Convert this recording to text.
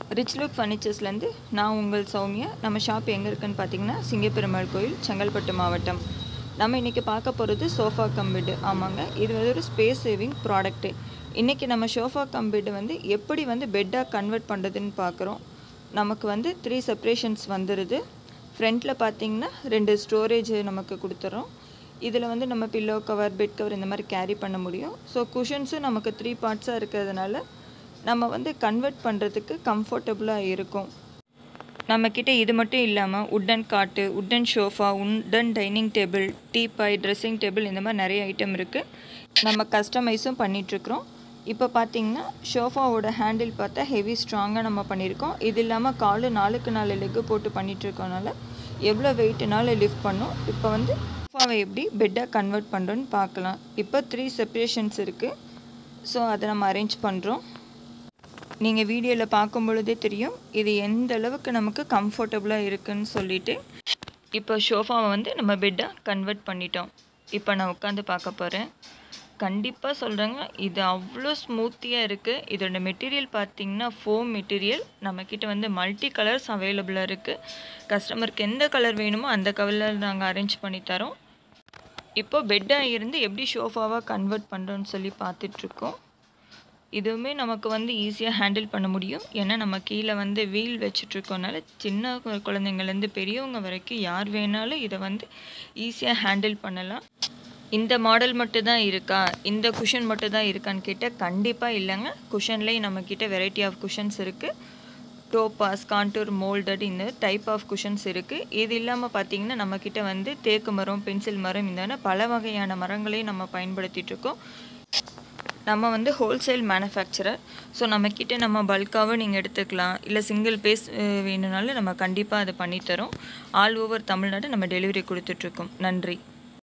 rich look ஃபர்னிச்சர்ஸ்லேருந்து நான் உங்கள் சௌமியா நம்ம ஷாப் எங்கே இருக்குன்னு பார்த்தீங்கன்னா சிங்கப்பெருமாள் கோயில் செங்கல்பட்டு மாவட்டம் நம்ம இன்றைக்கி பார்க்க போகிறது சோஃபா கம் பெட்டு ஆமாங்க இது வந்து ஒரு ஸ்பேஸ் சேவிங் ப்ராடக்ட்டு இன்றைக்கி நம்ம சோஃபா கம் பெட்டு வந்து எப்படி வந்து பெட்டாக கன்வெர்ட் பண்ணுறதுன்னு பார்க்குறோம் நமக்கு வந்து த்ரீ செப்ரேஷன்ஸ் வந்துடுது ஃப்ரண்ட்டில் பார்த்தீங்கன்னா ரெண்டு ஸ்டோரேஜ் நமக்கு கொடுத்துறோம் இதில் வந்து நம்ம பில்லோ கவர் பெட் கவர் இந்த மாதிரி கேரி பண்ண முடியும் ஸோ குஷன்ஸும் நமக்கு த்ரீ பார்ட்ஸாக இருக்கிறதுனால நம்ம வந்து கன்வெர்ட் பண்ணுறதுக்கு கம்ஃபர்டபுளாக இருக்கும் நம்மக்கிட்ட இது மட்டும் இல்லாமல் wooden cot wooden sofa wooden dining table teapoy dressing table இந்த மாதிரி நிறைய ஐட்டம் இருக்குது நம்ம கஸ்டமைஸும் பண்ணிகிட்ருக்குறோம் இப்போ பார்த்தீங்கன்னா ஷோஃபாவோட ஹேண்டில் பார்த்தா ஹெவி ஸ்ட்ராங்காக நம்ம பண்ணியிருக்கோம் இது இல்லாமல் காலு நாலுக்கு நாலு லெக்கு போட்டு பண்ணிகிட்ருக்கோனால எவ்வளோ வெயிட்னாலும் லிஃப்ட் பண்ணும் இப்போ வந்து ஷோஃபாவை எப்படி பெட்டாக கன்வெர்ட் பண்ணுறோன்னு பார்க்கலாம் இப்போ த்ரீ செப்ரேஷன்ஸ் இருக்குது ஸோ அதை நம்ம அரேஞ்ச் பண்ணுறோம் நீங்கள் வீடியோவில் பார்க்கும் பொழுதே தெரியும் இது எந்த அளவுக்கு நமக்கு கம்ஃபர்டபுளாக இருக்குன்னு சொல்லிட்டு இப்போ ஷோஃபாவை வந்து நம்ம பெட்டாக கன்வெர்ட் பண்ணிட்டோம் இப்போ நான் உட்காந்து பார்க்க போகிறேன் கண்டிப்பாக சொல்கிறேங்க இது அவ்வளோ ஸ்மூத்தியாக இருக்குது இதோட மெட்டீரியல் பார்த்தீங்கன்னா ஃபோம் மெட்டீரியல் நம்மக்கிட்ட வந்து மல்டி கலர்ஸ் அவைலபிளாக இருக்குது கஸ்டமருக்கு எந்த கலர் வேணுமோ அந்த கலரில் நாங்கள் அரேஞ்ச் பண்ணி தரோம் இப்போ பெட்டாக இருந்து எப்படி ஷோஃபாவாக கன்வெர்ட் பண்ணுறோன்னு சொல்லி பார்த்துட்ருக்கோம் இதுவுமே நமக்கு வந்து ஈஸியாக ஹேண்டில் பண்ண முடியும் ஏன்னா நம்ம கீழே வந்து வீல் வச்சுட்ருக்கோனால சின்ன கு- குழந்தைங்கள்லேருந்து பெரியவங்க வரைக்கும் யார் வேணாலும் இதை வந்து ஈஸியாக ஹேண்டில் பண்ணலாம் இந்த மாடல் மட்டும் தான் இருக்கா இந்த குஷன் மட்டும் தான் இருக்கான்னு கேட்டால் கண்டிப்பாக இல்லைங்க குஷன்லேயே நம்மக்கிட்ட வெரைட்டி ஆஃப் குஷன்ஸ் இருக்குது டோபாஸ் கான்டூர் மோல்டட் இந்த டைப் ஆஃப் குஷன்ஸ் இருக்குது இது இல்லாமல் பார்த்தீங்கன்னா நம்மக்கிட்ட வந்து தேக்கு மரம் பென்சில் மரம் இந்த பல வகையான மரங்களையும் நம்ம பயன்படுத்திட்டு இருக்கோம் நம்ம வந்து ஹோல்சேல் மேனுஃபேக்சரர் ஸோ நம்மக்கிட்ட நம்ம பல்காகவும் நீங்கள் எடுத்துக்கலாம் இல்லை சிங்கிள் பேஸ் வேணும்னாலும் நம்ம கண்டிப்பாக அதை பண்ணித்தரோம் ஆல் ஓவர் தமிழ்நாடு நம்ம டெலிவரி கொடுத்துட்ருக்கோம் நன்றி